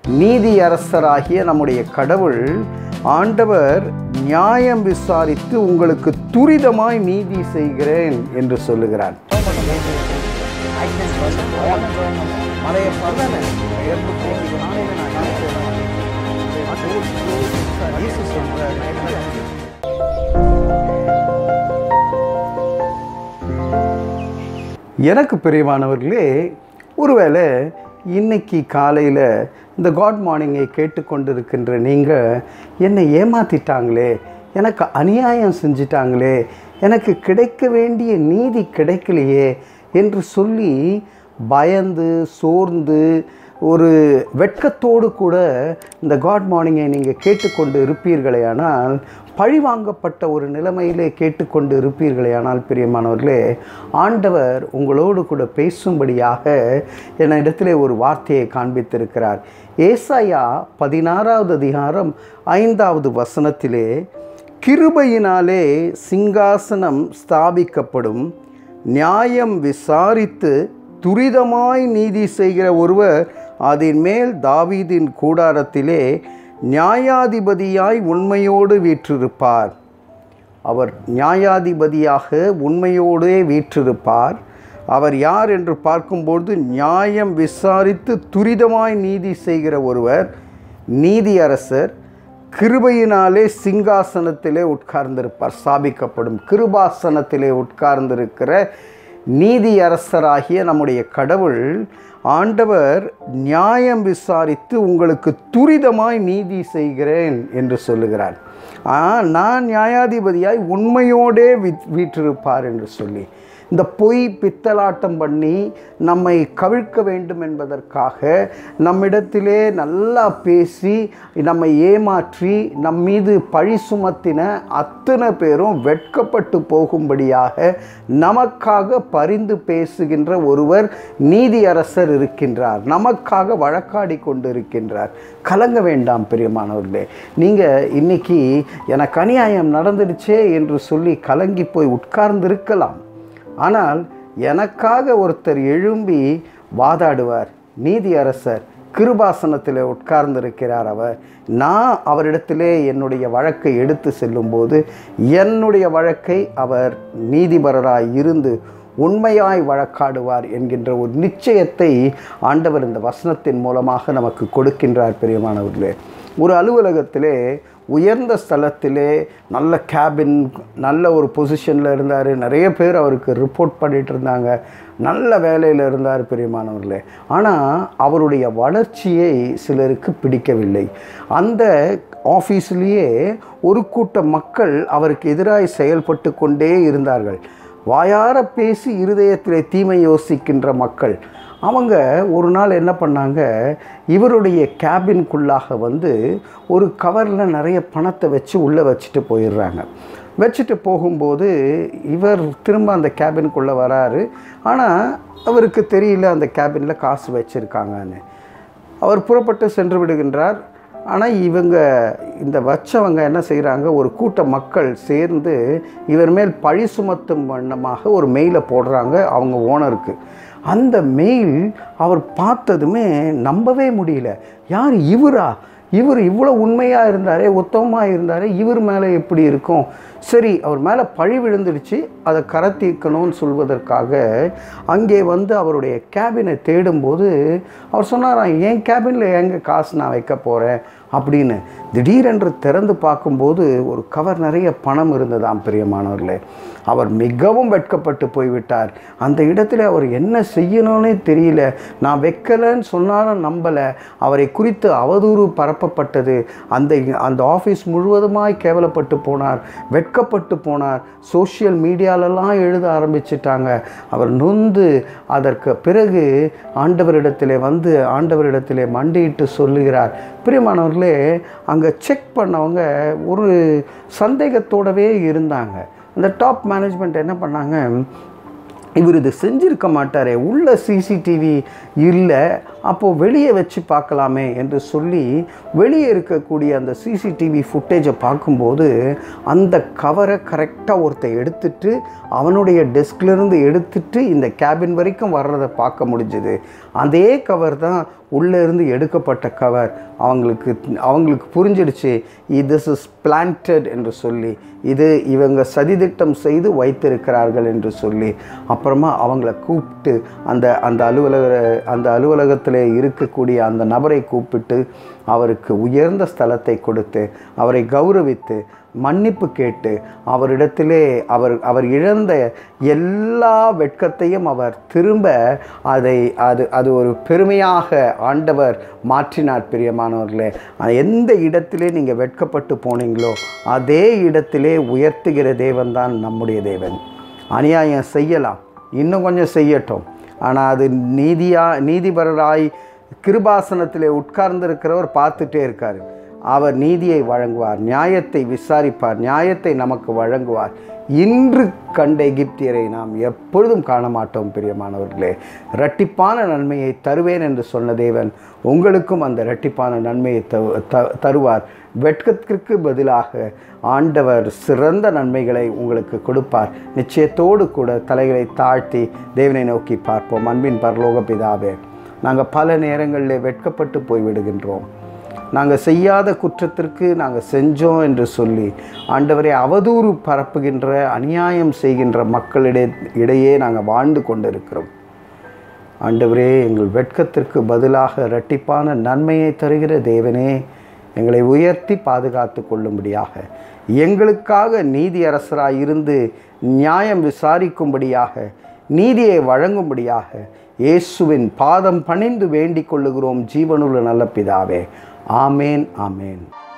நீதியரசராகிய நம்முடைய கடவுள் ஆண்டவர் நியாயம் விசாரித்து உங்களுக்கு துரிதமாய் நீதி செய்கிறேன் என்று சொல்லுகிறார் எனக்கு பிரியமானவர்களே ஒருவேளை இன்னைக்கு காலையில் இந்த காட் மார்னிங்கை கேட்டுக்கொண்டிருக்கின்ற நீங்கள் என்னை ஏமாத்திட்டாங்களே எனக்கு அநியாயம் செஞ்சிட்டாங்களே எனக்கு கிடைக்க வேண்டிய நீதி கிடைக்கலையே என்று சொல்லி பயந்து சோர்ந்து ஒரு வெட்கத்தோடு கூட இந்த காட் மார்னிங்கை நீங்கள் கேட்டுக்கொண்டு இருப்பீர்களேயானால் பழிவாங்கப்பட்ட ஒரு நிலைமையிலே கேட்டுக்கொண்டு இருப்பீர்களேயானால் பிரியமானவர்களே ஆண்டவர் உங்களோடு கூட பேசும்படியாக என்னிடத்திலே ஒரு வார்த்தையை காண்பித்திருக்கிறார் ஏசாயா பதினாறாவது அதிகாரம் ஐந்தாவது வசனத்திலே கிருபையினாலே சிங்காசனம் ஸ்தாபிக்கப்படும் நியாயம் விசாரித்து துரிதமாய் நீதி செய்கிற ஒருவர் அதன் மேல் தாவீதின் கூடாரத்திலே நியாயாதிபதியாய் உண்மையோடு வீற்றிருப்பார் அவர் நியாயாதிபதியாக உண்மையோடே வீற்றிருப்பார் அவர் யார் என்று பார்க்கும்பொழுது நியாயம் விசாரித்து துரிதமாய் நீதி செய்கிற ஒருவர் நீதியரசர் கிருபையினாலே சிங்காசனத்திலே உட்கார்ந்திருப்பார் ஸ்தாபிக்கப்படும் கிருபாசனத்திலே உட்கார்ந்திருக்கிற நீதியரசராகிய நம்முடைய கடவுள் ஆண்டவர் நியாயம் விசாரித்து உங்களுக்கு துரிதமாய் நீதி செய்கிறேன் என்று சொல்லுகிறார் ஆ, நான் நியாயாதிபதியாய் உண்மையோடே வீ- வீற்றிருப்பார் என்று சொல்லி இந்த பொய் பித்தலாட்டம் பண்ணி நம்மை கவிழ்க்க வேண்டும் என்பதற்காக நம்மிடத்திலே நல்லா பேசி நம்மை ஏமாற்றி நம் மீது பழி சுமத்தின அத்தனை பேரும் வெட்கப்பட்டு போகும்படியாக நமக்காக பரிந்து பேசுகின்ற ஒருவர் நீதியரசர் இருக்கின்றார் நமக்காக வழக்காடி கொண்டு இருக்கின்றார் கலங்க வேண்டாம் பிரியமானவர்களே நீங்கள் இன்னைக்கு எனக்கு அநியாயம் நடந்துடுச்சே என்று சொல்லி கலங்கி போய் உட்கார்ந்திருக்கலாம் ஆனால் எனக்காக ஒருத்தர் எழும்பி வாதாடுவார் நீதியரசர் கிருபாசனத்தில் உட்கார்ந்திருக்கிறார் அவர் நான் அவரிடத்திலே என்னுடைய வழக்கை எடுத்து செல்லும்போது என்னுடைய வழக்கை அவர் நீதிபரராய் இருந்து உண்மையாய் வழக்காடுவார் என்கின்ற ஒரு நிச்சயத்தை ஆண்டவர் இந்த வசனத்தின் மூலமாக நமக்கு கொடுக்கின்றார் பெரியமானவர்களே ஒரு அலுவலகத்திலே உயர்ந்த ஸ்தலத்திலே நல்ல கேபின் நல்ல ஒரு பொசிஷனில் இருந்தார் நிறைய பேர் அவருக்கு ரிப்போர்ட் பண்ணிட்டு இருந்தாங்க நல்ல வேலையில் இருந்தார் பெரியமானவர்களே ஆனால் அவருடைய வளர்ச்சியை சிலருக்கு பிடிக்கவில்லை அந்த ஆஃபீஸ்லேயே ஒரு கூட்ட மக்கள் அவருக்கு எதிராய் செயல்பட்டு கொண்டே இருந்தார்கள் வாயார பேசி இருதயத்திலே தீமை யோசிக்கின்ற மக்கள் அவங்க ஒரு நாள் என்ன பண்ணாங்க இவருடைய கேபின்குள்ளாக வந்து ஒரு கவரில் நிறைய பணத்தை வச்சு உள்ளே வச்சுட்டு போயிடுறாங்க வச்சுட்டு போகும்போது இவர் திரும்ப அந்த கேபின்குள்ளே வராரு ஆனால் அவருக்கு தெரியல அந்த கேபினில் காசு வச்சுருக்காங்கன்னு அவர் புறப்பட்டு சென்று விடுகின்றார் ஆனால் இவங்க இந்த வச்சவங்க என்ன செய்கிறாங்க ஒரு கூட்ட மக்கள் சேர்ந்து இவர் மேல் பழி சுமத்தும் வண்ணமாக ஒரு மெயிலை போடுறாங்க அவங்க ஓனருக்கு அந்த மெயில் அவர் பார்த்ததுமே நம்பவே முடியல யார் இவரா இவர் இவ்வளோ உண்மையாக இருந்தாரே உத்தமமாக இருந்தாரே இவர் மேலே எப்படி இருக்கும் சரி அவர் மேலே பழி விழுந்துடுச்சு அதை கரை தீர்க்கணும்னு சொல்வதற்காக அங்கே வந்து அவருடைய கேபினை தேடும்போது அவர் சொன்னாராம் என் கேபினில் எங்கே காசு நான் வைக்க போகிறேன் அப்படின்னு திடீரென்று திறந்து பார்க்கும்போது ஒரு கவர் நிறைய பணம் இருந்ததாம் பிரியமானவர்களே அவர் மிகவும் வெட்கப்பட்டு போய்விட்டார் அந்த இடத்துல அவர் என்ன செய்யணும்னே தெரியல நான் வைக்கலைன்னு சொன்னாலும் நம்பலை அவரை குறித்து அவதூறு பரப்பப்பட்டது அந்த அந்த ஆஃபீஸ் முழுவதுமாய் கேவலப்பட்டு போனார் வெட்கப்பட்டு போனார் சோஷியல் மீடியாலெல்லாம் எழுத ஆரம்பிச்சிட்டாங்க அவர் நொந்து அதற்கு பிறகு ஆண்டவரிடத்திலே வந்து ஆண்டவரிடத்திலே மண்டியிட்டு சொல்லுகிறார் பிரியமானவர்களே அங்கே செக் பண்ணவங்க ஒரு சந்தேகத்தோடவே இருந்தாங்க அந்த டாப் மேனேஜ்மெண்ட் என்ன பண்ணாங்க இவர் இது செஞ்சிருக்க மாட்டாரே உள்ள சிசிடிவி இல்லை அப்போது வெளியே வச்சு பார்க்கலாமே என்று சொல்லி வெளியே இருக்கக்கூடிய அந்த சிசிடிவி ஃபுட்டேஜை பார்க்கும்போது அந்த கவரை கரெக்டாக ஒருத்தர் எடுத்துட்டு அவனுடைய டெஸ்க்லேருந்து எடுத்துட்டு இந்த கேபின் வரைக்கும் வர்றதை பார்க்க முடிஞ்சுது அதே கவர் தான் உள்ளே இருந்து எடுக்கப்பட்ட கவர் அவங்களுக்கு அவங்களுக்கு புரிஞ்சிடுச்சு திஸ் இஸ் பிளான்டட் என்று சொல்லி இது இவங்க சதித்திட்டம் செய்து வைத்திருக்கிறார்கள் என்று சொல்லி அப்புறமா அவங்கள கூப்பிட்டு அந்த அந்த அலுவலக அந்த அலுவலகத்தில் இருக்கக்கூடிய அந்த நபரை கூப்பிட்டு அவருக்கு உயர்ந்த ஸ்தலத்தை கொடுத்து அவரை கௌரவித்து மன்னிப்பு கேட்டு அவரிடத்திலே அவர் அவர் இழந்த எல்லா வெட்கத்தையும் அவர் திரும்ப அதை அது அது ஒரு பெருமையாக ஆண்டவர் மாற்றினார் பிரியமானவர்களே எந்த இடத்திலே நீங்கள் வெட்கப்பட்டு போனீங்களோ அதே இடத்திலே உயர்த்துகிற தேவன் நம்முடைய தேவன் அநியாயம் செய்யலாம் இன்னும் கொஞ்சம் செய்யட்டும் ஆனால் அது நீதியா நீதிபரராய் கிருபாசனத்திலே உட்கார்ந்திருக்கிறவர் பார்த்துட்டே இருக்கார் அவர் நீதியை வழங்குவார் நியாயத்தை விசாரிப்பார் நியாயத்தை நமக்கு வழங்குவார் இன்று கண்ட எகிப்தியரை நாம் எப்பொழுதும் காண மாட்டோம் பிரியமானவர்களே இரட்டிப்பான நன்மையை தருவேன் என்று சொன்ன தேவன் உங்களுக்கும் அந்த இரட்டிப்பான நன்மையை த- த- தருவார் வெட்கத்திற்கு பதிலாக ஆண்டவர் சிறந்த நன்மைகளை உங்களுக்கு கொடுப்பார் நிச்சயத்தோடு கூட தலைகளை தாழ்த்தி தேவனை நோக்கி பார்ப்போம் அன்பின் பரலோக பிதாவே நாங்கள் பல நேரங்களில் வெட்கப்பட்டு போய்விடுகின்றோம் நாங்கள் செய்யாத குற்றத்திற்கு நாங்கள் செஞ்சோம் என்று சொல்லி ஆண்டவரை அவதூறு பரப்புகின்ற அநியாயம் செய்கின்ற மக்களிடையே இடையே நாங்கள் வாழ்ந்து கொண்டிருக்கிறோம் ஆண்டவரே எங்கள் வெட்கத்திற்கு பதிலாக இரட்டிப்பான நன்மையை தருகிற தேவனே எங்களை உயர்த்தி பாதுகாத்து கொள்ளும்படியாக எங்களுக்காக நீதி அரசராய் இருந்து நியாயம் விசாரிக்கும்படியாக நீதியை வழங்கும்படியாக இயேசுவின் பாதம் பணிந்து வேண்டிக் கொள்ளுகிறோம் ஜீவனுள்ள நல்ல பிதாவே ஆமேன் ஆமேன்